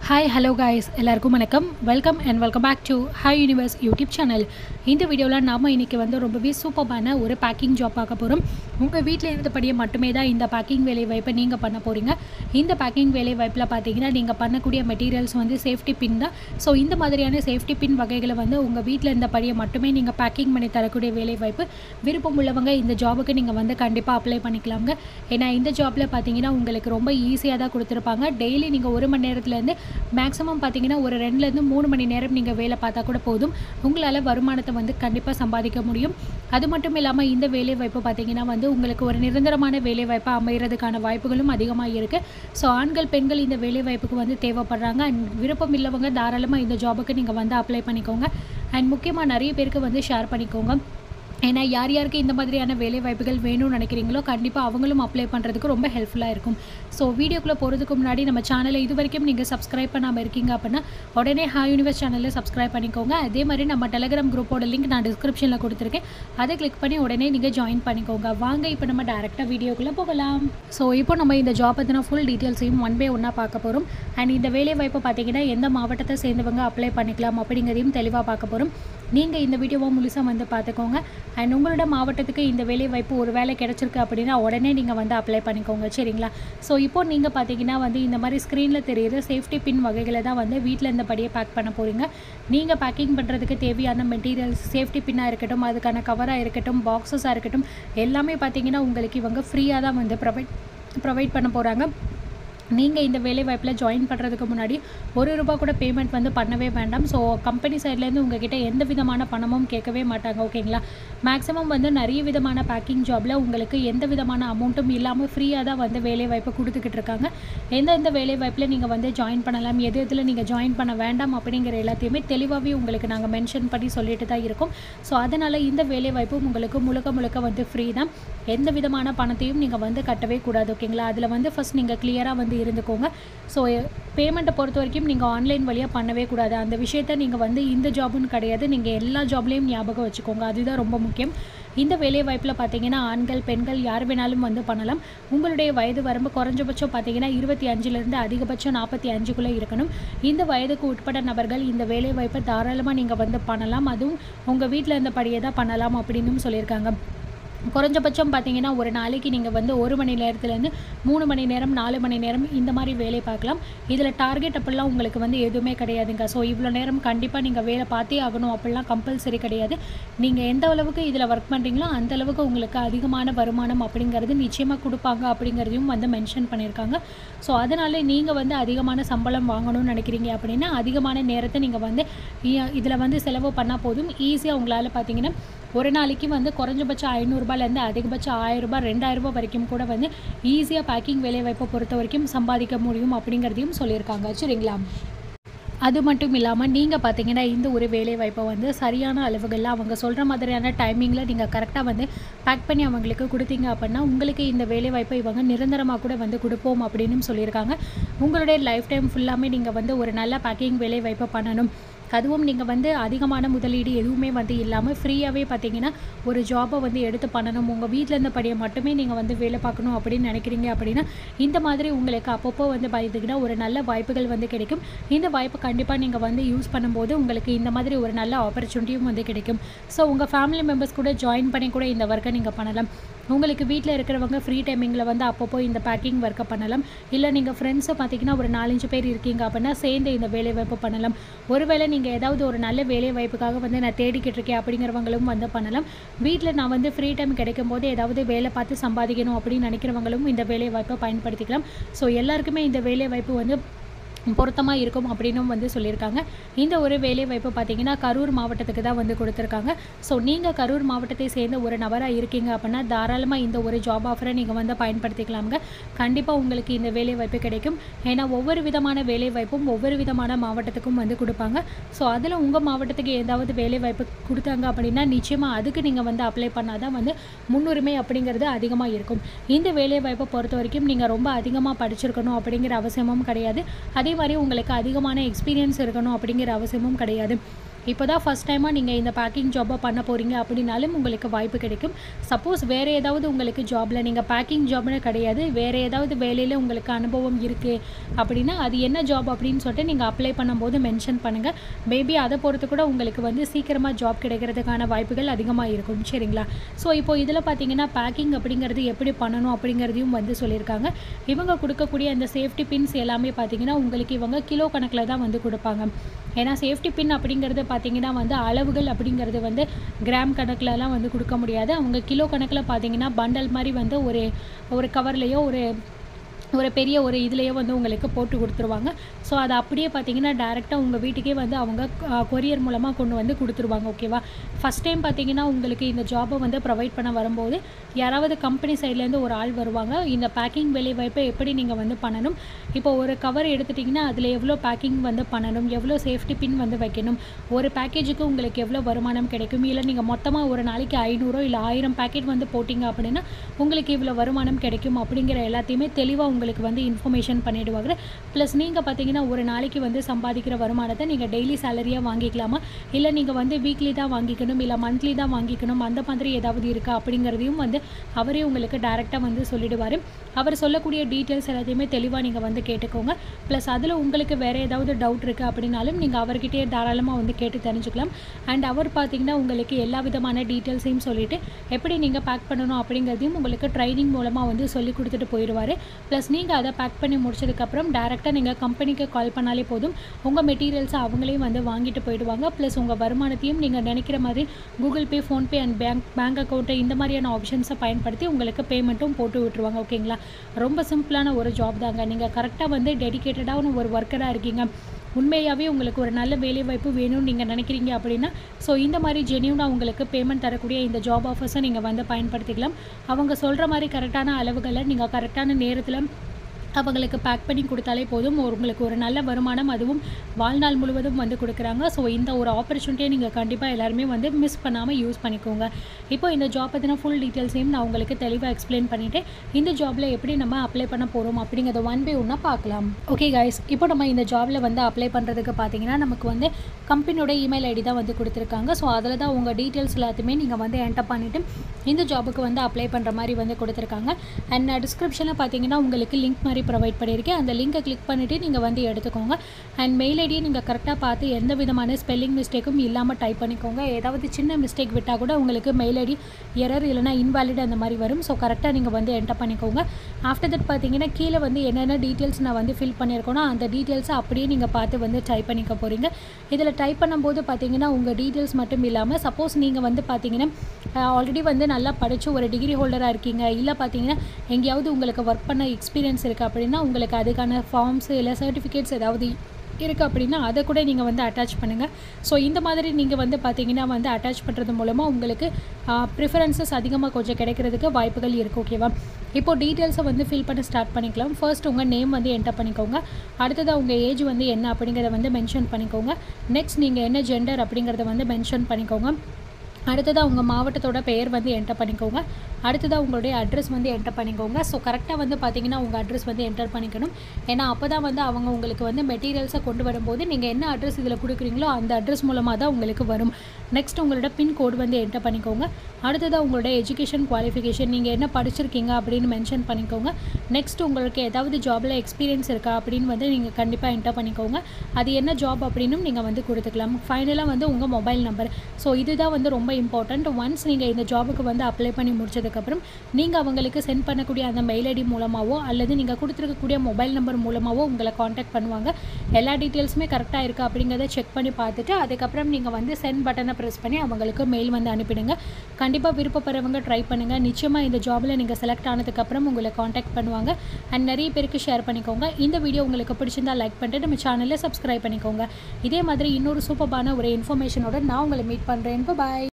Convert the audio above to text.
hi hello guys எல்லாருக்கும் வணக்கம் welcome and welcome back to hi universe YouTube channel இந்த வீடியோவில் நாம் இன்றைக்கி வந்து ரொம்பவே சூப்பரான ஒரு பேக்கிங் ஜாப் பார்க்க போகிறோம் உங்கள் வீட்டில் இருந்தபடியே மட்டுமே தான் இந்த பேக்கிங் வேலை வாய்ப்பை நீங்கள் பண்ண போகிறீங்க இந்த பேக்கிங் வேலை வாய்ப்பில் பார்த்தீங்கன்னா நீங்கள் பண்ணக்கூடிய மெட்டீரியல்ஸ் வந்து சேஃப்டி பின் தான் ஸோ இந்த மாதிரியான சேஃப்டி பின் வகைகளை வந்து உங்கள் வீட்டில் இருந்தபடியே மட்டுமே நீங்கள் பேக்கிங் பண்ணி தரக்கூடிய வேலை வாய்ப்பு விருப்பம் உள்ளவங்க இந்த ஜாபுக்கு நீங்கள் வந்து கண்டிப்பாக அப்ளை பண்ணிக்கலாங்க ஏன்னா இந்த ஜாப்பில் பார்த்தீங்கன்னா உங்களுக்கு ரொம்ப ஈஸியாக தான் கொடுத்துருப்பாங்க டெய்லி நீங்கள் ஒரு மணி நேரத்துலேருந்து மேக்ஸிமம் பார்த்தீங்கன்னா ஒரு ரெண்டுலேருந்து மூணு மணி நேரம் நீங்கள் வேலை பார்த்தா கூட போதும் உங்களால் வருமானத்தை வந்து கண்டிப்பாக சம்பாதிக்க முடியும் அது மட்டும் இல்லாமல் இந்த வேலை வாய்ப்பு பார்த்தீங்கன்னா வந்து உங்களுக்கு ஒரு நிரந்தரமான வேலை வாய்ப்பாக அமைகிறதுக்கான வாய்ப்புகளும் அதிகமாக இருக்குது ஸோ ஆண்கள் பெண்கள் இந்த வேலை வாய்ப்புக்கு வந்து தேவைப்படுறாங்க அண்ட் விருப்பம் இல்லவங்க தாராளமாக இந்த ஜாபுக்கு நீங்கள் வந்து அப்ளை பண்ணிக்கோங்க அண்ட் முக்கியமாக நிறைய பேருக்கு வந்து ஷேர் பண்ணிக்கோங்க ஏன்னா யார் யாருக்கு இந்த மாதிரியான வேலை வாய்ப்புகள் வேணும்னு நினைக்கிறீங்களோ கண்டிப்பாக அவங்களும் அப்ளை பண்ணுறதுக்கு ரொம்ப ஹெல்ப்ஃபுல்லாக இருக்கும் ஸோ வீடியோக்குள்ளே போகிறதுக்கு முன்னாடி நம்ம சேனலை இது வரைக்கும் நீங்கள் சப்ஸ்கிரைப் பண்ணாமல் இருக்கீங்க அப்படின்னா உடனே ஹா யூனிவர்ஸ் சேனலில் சப்ஸ்கிரைப் பண்ணிக்கோங்க அதே மாதிரி நம்ம டெலகிராம் குரூப்போட லிங்க் நான் டிஸ்கிரிப்ஷனில் கொடுத்துருக்கேன் அதை கிளிக் பண்ணி உடனே நீங்கள் ஜாயின் பண்ணிக்கோங்க வாங்க இப்போ நம்ம டேரெக்டாக வீடியோக்குள்ளே போகலாம் ஸோ இப்போ நம்ம இந்த ஜாப் பற்றின ஃபுல் டீட்டெயில்ஸையும் ஒன் பை ஒன்னாக பார்க்க போகிறோம் அண்ட் இந்த வேலை வாய்ப்பு பார்த்தீங்கன்னா எந்த மாவட்டத்தை சேர்ந்தவங்க அப்ளை பண்ணிக்கலாம் அப்படிங்கிறதையும் தெளிவாக பார்க்க போகிறோம் நீங்கள் இந்த வீடியோவை முழுசாக வந்து பார்த்துக்கோங்க அண்ட் உங்களோட மாவட்டத்துக்கு இந்த வேலை வாய்ப்பு ஒரு வேலை கிடச்சிருக்கு அப்படின்னா உடனே நீங்கள் வந்து அப்ளை பண்ணிக்கோங்க சரிங்களா ஸோ இப்போ நீங்கள் பார்த்தீங்கன்னா வந்து இந்த மாதிரி ஸ்க்ரீனில் தெரியுற சேஃப்டி பின் வகைகளை தான் வந்து வீட்டில் இருந்தபடியே பேக் பண்ண போகிறீங்க நீங்கள் பேக்கிங் பண்ணுறதுக்கு தேவையான மெட்டீரியல்ஸ் சேஃப்டி பின்னாக இருக்கட்டும் அதுக்கான கவராக இருக்கட்டும் பாக்ஸஸாக இருக்கட்டும் எல்லாமே பார்த்தீங்கன்னா உங்களுக்கு இவங்க ஃப்ரீயாக தான் வந்து ப்ரொவைட் ப்ரொவைட் பண்ண போகிறாங்க நீங்கள் இந்த வேலை வாய்ப்பில் ஜாயின் பண்ணுறதுக்கு முன்னாடி ஒரு ரூபா கூட பேமெண்ட் வந்து பண்ணவே வேண்டாம் ஸோ கம்பெனி சைட்லேருந்து உங்ககிட்ட எந்த விதமான பணமும் கேட்கவே மாட்டாங்க ஓகேங்களா மேக்ஸிமம் வந்து நிறைய விதமான பேக்கிங் ஜாபில் உங்களுக்கு எந்த விதமான அமௌண்ட்டும் இல்லாமல் ஃப்ரீயாக தான் வந்து வேலை வாய்ப்பு கொடுத்துக்கிட்டு இருக்காங்க எந்தெந்த வேலை வாய்ப்பில் நீங்கள் வந்து ஜாயின் பண்ணலாம் எது எதில் நீங்கள் ஜாயின் பண்ண வேண்டாம் அப்படிங்கிற எல்லாத்தையுமே தெளிவாகவே உங்களுக்கு நாங்கள் மென்ஷன் பண்ணி சொல்லிட்டு தான் இருக்கோம் ஸோ அதனால் இந்த வேலை வாய்ப்பும் உங்களுக்கு முழுக்க முழுக்க வந்து ஃப்ரீ தான் எந்த விதமான பணத்தையும் நீங்கள் வந்து கட்டவே கூடாது ஓகேங்களா அதில் வந்து ஃபஸ்ட் நீங்கள் கிளியராக வந்து இருந்துக்கோங்க ஸோ பேமெண்ட்டை பொறுத்த வரைக்கும் நீங்கள் ஆன்லைன் வழியாக பண்ணவே கூடாது அந்த விஷயத்த நீங்கள் வந்து இந்த ஜாபுன்னு கிடையாது நீங்கள் எல்லா ஜாப்லேயும் ஞாபகம் வச்சுக்கோங்க அதுதான் ரொம்ப முக்கியம் இந்த வேலை வாய்ப்பில் பார்த்தீங்கன்னா ஆண்கள் பெண்கள் யார் வேணாலும் வந்து பண்ணலாம் உங்களுடைய வயது வரம்பு குறைஞ்சபட்சம் பார்த்தீங்கன்னா இருபத்தி அஞ்சுலேருந்து அதிகபட்சம் நாற்பத்தி அஞ்சுக்குள்ளே இருக்கணும் இந்த வயதுக்கு உட்பட்ட நபர்கள் இந்த வேலை வாய்ப்பை தாராளமாக நீங்கள் வந்து பண்ணலாம் அதுவும் உங்கள் வீட்டில் இருந்தபடியே தான் பண்ணலாம் அப்படின்னு சொல்லியிருக்காங்க குறைஞ்சபட்சம் பார்த்தீங்கன்னா ஒரு நாளைக்கு நீங்கள் வந்து ஒரு மணி நேரத்துலேருந்து மூணு மணி நேரம் நாலு மணி நேரம் இந்த மாதிரி வேலை பார்க்கலாம் இதில் டார்கெட் அப்படிலாம் உங்களுக்கு வந்து எதுவுமே கிடையாதுங்க ஸோ இவ்வளோ நேரம் கண்டிப்பாக நீங்கள் வேலை பார்த்தே ஆகணும் அப்படிலாம் கம்பல்சரி கிடையாது நீங்கள் எந்த அளவுக்கு இதில் ஒர்க் பண்ணுறீங்களோ அந்த அளவுக்கு உங்களுக்கு அதிகமான வருமானம் அப்படிங்கிறது நிச்சயமாக கொடுப்பாங்க அப்படிங்கிறதையும் வந்து மென்ஷன் பண்ணியிருக்காங்க ஸோ அதனால் நீங்கள் வந்து அதிகமான சம்பளம் வாங்கணும்னு நினைக்கிறீங்க அப்படின்னா அதிகமான நேரத்தை நீங்கள் வந்து இதில் வந்து செலவு பண்ணால் போதும் ஈஸியாக உங்களால் பார்த்தீங்கன்னா ஒரு நாளைக்கு வந்து குறைஞ்சபட்சம் ஐநூறுரூபாலேருந்து அதிகபட்சம் ஆயிரரூபா ரெண்டாயிரரூபா வரைக்கும் கூட வந்து ஈஸியாக பேக்கிங் வேலைவாய்ப்பை பொறுத்த வரைக்கும் சம்பாதிக்க முடியும் அப்படிங்கிறதையும் சொல்லியிருக்காங்க சரிங்களா அது மட்டும் இல்லாமல் நீங்கள் பார்த்தீங்கன்னா இந்த ஒரு வேலை வாய்ப்பை வந்து சரியான அளவுகளில் அவங்க சொல்கிற மாதிரியான டைமிங்கில் நீங்கள் கரெக்டாக வந்து பேக் பண்ணி அவங்களுக்கு கொடுத்தீங்க அப்படின்னா உங்களுக்கு இந்த வேலை வாய்ப்பை இவங்க நிரந்தரமாக கூட வந்து கொடுப்போம் அப்படின்னு சொல்லியிருக்காங்க உங்களுடைய லைஃப் டைம் ஃபுல்லாமே நீங்கள் வந்து ஒரு நல்ல பேக்கிங் வேலை வாய்ப்பை பண்ணணும் அதுவும் நீங்கள் வந்து அதிகமான முதலீடு எதுவுமே வந்து இல்லாமல் ஃப்ரீயாகவே பார்த்தீங்கன்னா ஒரு ஜாபை வந்து எடுத்து பண்ணணும் உங்கள் வீட்டில் இருந்தபடியே மட்டுமே நீங்கள் வந்து வேலை பார்க்கணும் அப்படின்னு நினைக்கிறீங்க அப்படின்னா இந்த மாதிரி உங்களுக்கு அப்பப்போ வந்து பார்த்திங்கன்னா ஒரு நல்ல வாய்ப்புகள் வந்து கிடைக்கும் இந்த வாய்ப்பை கண்டிப்பாக நீங்கள் வந்து யூஸ் பண்ணும்போது உங்களுக்கு இந்த மாதிரி ஒரு நல்ல ஆப்பர்ச்சுனிட்டியும் வந்து கிடைக்கும் ஸோ உங்கள் ஃபேமிலி மெம்பர்ஸ் கூட ஜாயின் பண்ணி கூட இந்த ஒர்க்கை நீங்கள் பண்ணலாம் உங்களுக்கு வீட்டில் இருக்கிறவங்க ஃப்ரீ டைமிங்கில் வந்து அப்பப்போ இந்த பேக்கிங் ஒர்க்கை பண்ணலாம் இல்லை நீங்கள் ஃப்ரெண்ட்ஸை பார்த்தீங்கன்னா ஒரு நாலஞ்சு பேர் இருக்கீங்க அப்படின்னா சேர்ந்து இந்த வேலை வாய்ப்பு பண்ணலாம் ஒருவேளை நீங்கள் ஏதாவது ஒரு நல்ல வேலை வாய்ப்புக்காக வந்து நான் தேடிக்கிட்டு இருக்கேன் அப்படிங்கிறவங்களும் வந்து பண்ணலாம் வீட்டில் நான் வந்து ஃப்ரீ டைம் கிடைக்கும் போது ஏதாவது வேலை பார்த்து சம்பாதிக்கணும் அப்படின்னு நினைக்கிறவங்களும் இந்த வேலை வாய்ப்பை பயன்படுத்திக்கலாம் ஸோ எல்லாருக்குமே இந்த வேலை வாய்ப்பு வந்து பொருத்தமாக இருக்கும் அப்படின்னும் வந்து சொல்லியிருக்காங்க இந்த ஒரு வேலை வாய்ப்பு பார்த்தீங்கன்னா கரூர் மாவட்டத்துக்கு தான் வந்து கொடுத்துருக்காங்க ஸோ நீங்கள் கரூர் மாவட்டத்தை சேர்ந்த ஒரு நபராக இருக்கீங்க அப்படின்னா தாராளமாக இந்த ஒரு ஜாப் ஆஃபரை நீங்கள் வந்து பயன்படுத்திக்கலாங்க கண்டிப்பாக உங்களுக்கு இந்த வேலை வாய்ப்பு கிடைக்கும் ஏன்னா ஒவ்வொரு விதமான வேலை வாய்ப்பும் ஒவ்வொரு விதமான மாவட்டத்துக்கும் வந்து கொடுப்பாங்க ஸோ அதில் உங்கள் மாவட்டத்துக்கு ஏதாவது வேலை வாய்ப்பு கொடுத்தாங்க அப்படின்னா நிச்சயமாக அதுக்கு நீங்கள் வந்து அப்ளை பண்ணால் தான் வந்து முன்னுரிமை அப்படிங்கிறது அதிகமாக இருக்கும் இந்த வேலை வாய்ப்பை பொறுத்த வரைக்கும் நீங்கள் ரொம்ப அதிகமாக படிச்சிருக்கணும் அப்படிங்கிற அவசியமும் கிடையாது அதே அதே மாதிரி உங்களுக்கு அதிகமான எக்ஸ்பீரியன்ஸ் இருக்கணும் அப்படிங்கிற அவசியமும் கிடையாது இப்போ தான் ஃபஸ்ட் டைமாக நீங்கள் இந்த பேக்கிங் ஜாப்பை பண்ண போகிறீங்க அப்படின்னாலும் உங்களுக்கு வாய்ப்பு கிடைக்கும் சப்போஸ் வேறு ஏதாவது உங்களுக்கு ஜாபில் நீங்கள் பேக்கிங் ஜாப்னு கிடையாது வேறு ஏதாவது வேலையில் உங்களுக்கு அனுபவம் இருக்குது அப்படின்னா அது என்ன ஜாப் அப்படின்னு சொல்லிட்டு நீங்கள் அப்ளை பண்ணும்போது மென்ஷன் பண்ணுங்கள் மேபி அதை பொறுத்து கூட உங்களுக்கு வந்து சீக்கிரமாக ஜாப் கிடைக்கிறதுக்கான வாய்ப்புகள் அதிகமாக இருக்கும் சரிங்களா ஸோ இப்போ இதில் பார்த்தீங்கன்னா பேக்கிங் அப்படிங்கிறது எப்படி பண்ணணும் அப்படிங்கிறதையும் வந்து சொல்லியிருக்காங்க இவங்க கொடுக்கக்கூடிய அந்த சேஃப்டி பின்ஸ் எல்லாமே பார்த்தீங்கன்னா உங்களுக்கு இவங்க கிலோ கணக்கில் தான் வந்து கொடுப்பாங்க ஏன்னா சேஃப்டி பின் அப்படிங்கிறது பார்த்தீங்கன்னா வந்து அளவுகள் அப்படிங்கிறது வந்து கிராம் கணக்கிலலாம் வந்து கொடுக்க முடியாது அவங்க கிலோ கணக்கில் பார்த்தீங்கன்னா பண்டல் மாதிரி வந்து ஒரு ஒரு கவர்லேயோ ஒரு ஒரு பெரிய ஒரு இதுலேயே வந்து உங்களுக்கு போட்டு கொடுத்துருவாங்க ஸோ அதை அப்படியே பார்த்தீங்கன்னா டேரெக்டாக உங்கள் வீட்டுக்கே வந்து அவங்க கொரியர் மூலமாக கொண்டு வந்து கொடுத்துருவாங்க ஓகேவா ஃபஸ்ட் டைம் பார்த்தீங்கன்னா உங்களுக்கு இந்த ஜாபை வந்து ப்ரொவைட் பண்ண வரும்போது யாராவது கம்பெனி சைட்லேருந்து ஒரு ஆள் வருவாங்க இந்த பேக்கிங் வேலை வாய்ப்பை எப்படி நீங்கள் வந்து பண்ணணும் இப்போ ஒரு கவர் எடுத்துட்டிங்கன்னா அதில் எவ்வளோ பேக்கிங் வந்து பண்ணணும் எவ்வளோ சேஃப்டி பின் வந்து வைக்கணும் ஒரு பேக்கேஜுக்கு உங்களுக்கு எவ்வளோ வருமானம் கிடைக்கும் இல்லை நீங்கள் மொத்தமாக ஒரு நாளைக்கு ஐநூறோ இல்லை ஆயிரம் பேக்கெட் வந்து போட்டிங்க அப்படின்னா உங்களுக்கு இவ்வளோ வருமானம் கிடைக்கும் அப்படிங்கிற எல்லாத்தையுமே தெளிவாக உங்களுக்கு வந்து இன்ஃபர்மேஷன் பண்ணிவிடுவாங்க ப்ளஸ் நீங்கள் பார்த்தீங்கன்னா ஒரு நாளைக்கு வந்து சம்பாதிக்கிற வருமானத்தை நீங்கள் டெய்லி சேலரியாக வாங்கிக்கலாமா இல்லை நீங்கள் வந்து வீக்லி தான் வாங்கிக்கணும் இல்லை மந்த்லி தான் வாங்கிக்கணும் அந்த மாதிரி ஏதாவது இருக்கா அப்படிங்கிறதையும் வந்து அவரே உங்களுக்கு டேரெக்டாக வந்து சொல்லிடுவார் அவர் சொல்லக்கூடிய டீட்டெயில்ஸ் எல்லாத்தையுமே தெளிவாக நீங்கள் வந்து கேட்டுக்கோங்க ப்ளஸ் அதில் உங்களுக்கு வேறு ஏதாவது டவுட் இருக்குது அப்படின்னாலும் நீங்கள் அவர்கிட்டயே தாராளமாக வந்து கேட்டு தெரிஞ்சுக்கலாம் அண்ட் அவர் பார்த்தீங்கன்னா உங்களுக்கு எல்லா விதமான டீட்டெயில்ஸையும் சொல்லிவிட்டு எப்படி நீங்கள் பேக் பண்ணணும் அப்படிங்கிறதையும் உங்களுக்கு ட்ரைனிங் மூலமாக வந்து சொல்லி கொடுத்துட்டு போயிடுவார் ப்ளஸ் நீங்கள் அதை பேக் பண்ணி முடிச்சதுக்கப்புறம் டேரெக்டாக நீங்கள் கம்பெனிக்கு கால் பண்ணாலே போதும் உங்கள் மெட்டீரியல்ஸை அவங்களே வந்து வாங்கிட்டு போயிடுவாங்க ப்ளஸ் உங்கள் வருமானத்தையும் நீங்கள் நினைக்கிற மாதிரி Google Pay PhonePe and bank bank account இந்த மாதிரியான ஆப்ஷன்ஸை பயன்படுத்தி உங்களுக்கு பேமெண்ட்டும் போட்டு விட்டுருவாங்க ஓகேங்களா ரொம்ப சிம்பிளான ஒரு ஜாப் தாங்க நீங்கள் கரெக்டாக வந்து டெடிக்கேட்டடான ஒரு ஒர்க்கராக இருக்கீங்க உண்மையாகவே உங்களுக்கு ஒரு நல்ல வேலை வாய்ப்பு வேணும்னு நீங்கள் நினைக்கிறீங்க அப்படின்னா ஸோ இந்த மாதிரி ஜெனியூனாக உங்களுக்கு பேமெண்ட் தரக்கூடிய இந்த ஜாப் ஆஃபர்ஸை நீங்கள் வந்து பயன்படுத்திக்கலாம் அவங்க சொல்கிற மாதிரி கரெக்டான அளவுகளை நீங்கள் கரெக்டான நேரத்தில் அவங்களுக்கு பேக் பண்ணி கொடுத்தாலே போதும் உங்களுக்கு ஒரு நல்ல வருமானம் அதுவும் வாழ்நாள் முழுவதும் வந்து கொடுக்குறாங்க ஸோ இந்த ஒரு ஆப்பர்ச்சுனிட்டியை நீங்கள் கண்டிப்பாக எல்லாருமே வந்து மிஸ் பண்ணாமல் யூஸ் பண்ணிக்கோங்க இப்போ இந்த ஜாப் பற்றின ஃபுல் டீட்டெயில்ஸையும் நான் உங்களுக்கு தெளிவாக எக்ஸ்பிளைன் பண்ணிவிட்டு இந்த ஜாபில் எப்படி நம்ம அப்ளை பண்ண போகிறோம் அப்படிங்கிறத ஒன் பை ஒன்னாக பார்க்கலாம் ஓகே கைஸ் இப்போ நம்ம இந்த ஜாபில் வந்து அப்ளை பண்ணுறதுக்கு பார்த்தீங்கன்னா நமக்கு வந்து கம்பெனியோட இமெயில் ஐடி தான் வந்து கொடுத்துருக்காங்க ஸோ அதில் தான் உங்கள் டீட்டெயில்ஸ் எல்லாத்தையுமே நீங்கள் வந்து என்டர் பண்ணிவிட்டு இந்த ஜாபுக்கு வந்து அப்ளை பண்ணுற மாதிரி வந்து கொடுத்துருக்காங்க அண்ட் நான் டிஸ்கிரிப்ஷனில் பார்த்தீங்கன்னா உங்களுக்கு லிங்க் மாதிரி ப்ரொவைட் பண்ணியிருக்கேன் அந்த லிங்கை கிளிக் பண்ணிவிட்டு நீங்கள் வந்து எடுத்துக்கோங்க அண்ட் மெயில் ஐடியை நீங்கள் கரெக்டாக பார்த்து எந்த விதமான ஸ்பெல்லிங் மிஸ்டேக்கும் இல்லாமல் டைப் பண்ணிக்கோங்க ஏதாவது சின்ன மிஸ்டேக் விட்டால் கூட உங்களுக்கு மெயில் ஐடி எரர் இல்லைனா இன்வாலிட் அந்த மாதிரி வரும் ஸோ கரெக்டாக நீங்கள் வந்து என்டர் பண்ணிக்கோங்க ஆஃப்டர் தட் பார்த்தீங்கன்னா கீழே வந்து என்னென்ன டீட்டெயில்ஸ் நான் வந்து ஃபில் பண்ணியிருக்கோனோ அந்த டீட்டெயில்ஸை அப்படியே நீங்கள் பார்த்து வந்து டைப் பண்ணிக்க போகிறீங்க இதில் டைப் பண்ணும்போது பார்த்தீங்கன்னா உங்கள் டீட்டெயில்ஸ் மட்டும் இல்லாமல் சப்போஸ் நீங்கள் வந்து பார்த்தீங்கன்னா ஆல்ரெடி வந்து நல்லா படித்து ஒரு டிகிரி ஹோல்டராக இருக்கீங்க இல்லை பார்த்தீங்கன்னா எங்கேயாவது உங்களுக்கு ஒர்க் பண்ண எக்ஸ்பீரியன்ஸ் இருக்குது அப்படின்னா உங்களுக்கு அதுக்கான ஃபார்ம்ஸ் இல்லை சர்டிஃபிகேட்ஸ் ஏதாவது இருக்குது அப்படின்னா அதை கூட நீங்கள் வந்து அட்டாச் பண்ணுங்கள் ஸோ இந்த மாதிரி நீங்கள் வந்து பார்த்தீங்கன்னா வந்து அட்டாச் பண்ணுறது மூலமாக உங்களுக்கு ப்ரிஃபரன்சஸ் அதிகமாக கொஞ்சம் கிடைக்கிறதுக்கு வாய்ப்புகள் இருக்குது ஓகேவா இப்போ டீட்டெயில்ஸை வந்து ஃபில் பண்ண ஸ்டார்ட் பண்ணிக்கலாம் ஃபர்ஸ்ட் உங்கள் நேம் வந்து என்டர் பண்ணிக்கோங்க அடுத்ததாக உங்கள் ஏஜ் வந்து என்ன அப்படிங்கிறத வந்து மென்ஷன் பண்ணிக்கோங்க நெக்ஸ்ட் நீங்கள் என்ன ஜெண்டர் அப்படிங்கிறத வந்து மென்ஷன் பண்ணிக்கோங்க அடுத்ததாக உங்கள் மாவட்டத்தோட பெயர் வந்து என்டர் பண்ணிக்கோங்க அடுத்ததாக உங்களுடைய அட்ரஸ் வந்து என்டர் பண்ணிக்கோங்க ஸோ கரெக்டாக வந்து பார்த்தீங்கன்னா உங்கள் அட்ரஸ் வந்து என்டர் பண்ணிக்கணும் ஏன்னா அப்போ தான் வந்து அவங்க உங்களுக்கு வந்து மெட்டீரியல்ஸை கொண்டு வரும்போது நீங்கள் என்ன அட்ரஸ் இதில் கொடுக்குறீங்களோ அந்த அட்ரஸ் மூலமாக தான் உங்களுக்கு வரும் நெக்ஸ்ட் உங்களோட பின் கோட் வந்து என்டர் பண்ணிக்கோங்க அடுத்ததாக உங்களோட எஜுகேஷன் குவாலிஃபிகேஷன் நீங்கள் என்ன படிச்சிருக்கீங்க அப்படின்னு மென்ஷன் பண்ணிக்கோங்க நெக்ஸ்ட் உங்களுக்கு ஏதாவது ஜாபில் எக்ஸ்பீரியன்ஸ் இருக்கா அப்படின்னு வந்து நீங்கள் கண்டிப்பாக என்டர் பண்ணிக்கோங்க அது என்ன ஜாப் அப்படின்னும் நீங்கள் வந்து கொடுத்துக்கலாம் ஃபைனலாக வந்து உங்கள் மொபைல் நம்பர் ஸோ இதுதான் வந்து ரொம்ப இம்பார்ட்டண்ட் ஒன்ஸ் நீங்கள் இந்த ஜாபுக்கு வந்து அப்ளை பண்ணி முடிச்சதுக்கப்புறம் நீங்கள் அவங்களுக்கு சென்ட் பண்ணக்கூடிய அந்த மெயில் ஐடி மூலமாகவோ அல்லது நீங்கள் கொடுத்துருக்கக்கூடிய மொபைல் நம்பர் மூலமாகவோ உங்களை காண்டாக்ட் பண்ணுவாங்க எல்லா டீட்டெயில்ஸுமே கரெக்டாக இருக்கா அப்படிங்கிறத செக் பண்ணி பார்த்துட்டு அதுக்கப்புறம் நீங்கள் வந்து சென்ட் பட்டனை ப்ரெஸ் பண்ணி அவங்களுக்கு மெயில் வந்து அனுப்பிடுங்க கண்டிப்பாக விருப்பப்படுறவங்க ட்ரை பண்ணுங்கள் நிச்சயமாக இந்த ஜாபில் நீங்கள் செலக்ட் ஆனதுக்கப்புறம் உங்களை காண்டாக்ட் பண்ணுவாங்க அண்ட் நிறைய பேருக்கு ஷேர் பண்ணிக்கோங்க இந்த வீடியோ உங்களுக்கு பிடிச்சிருந்தா லைக் பண்ணிட்டு நம்ம சேனலில் சப்ஸ்கிரைப் பண்ணிக்கோங்க இதே மாதிரி இன்னொரு சூப்பர்பான ஒரு இன்ஃபர்மேஷனோட நான் உங்களை மீட் பண்ணுறேன் பாய்